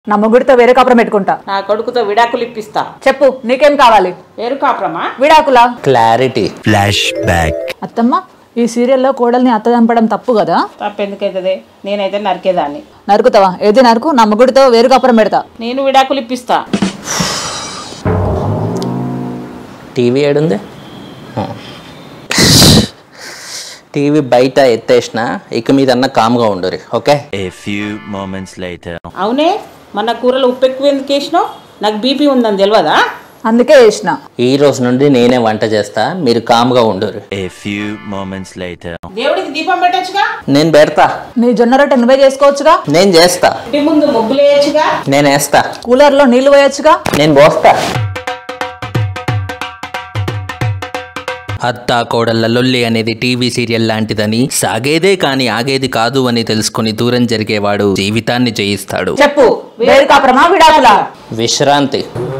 నా ముగ్గురితో వేరే కాపురం పెట్టుకుంటా నా కొడుకుతో విడాకులు ఇప్పిస్తా చెప్పు నీకేం కావాలి వేరు కాపురమా విడాకులా క్లారిటీ ఫ్లాష్ బ్యాక్ అత్తమ్మ ఈ సీరియల్లో కోడల్ని అత్త చంపడం తప్పు కదా తప్పెందుకైతుంది నేనైతే నరికేదాన్ని నరుకుతావా ఏది నరుకు నా ముగ్గురితో వేరు కాపురం పెడతా నేను విడాకులు ఇప్పిస్తా టీవీ ఏడుంది టీవీ బయట ఎత్తేసిన ఇక మీదన్నా కామ్గా ఉండరు okay A few moments later. అవునే మన కూరలో ఉప్పు ఎక్కువ ఎందుకు వేసినావు నాకు బీపీ ఉందని తెలియదా అందుకే వేసిన ఈ రోజు నుండి నేనే వంట చేస్తా మీరు కామ్గా ఉండరు A few moments later. దేవుడికి దీపం పెట్టచ్చుగా నేను పెడతా నీ జొన్న రొట్టె నువ్వే చేసుకోవచ్చుగా నేను చేస్తా ఇంటి ముందు ముగ్గులు వేయచ్చుగా నేను వేస్తా కూలర్లో నీళ్లు పోయొచ్చుగా నేను పోస్తా అత్తా కోడళ్ళ లొల్లి అనేది టీవీ సీరియల్ లాంటిదని సాగేదే కాని ఆగేది కాదు అని తెలుసుకుని దూరం జరిగేవాడు జీవితాన్ని జయిస్తాడు చెప్పు వేరు కాపురమా విడాకులా విశ్రాంతి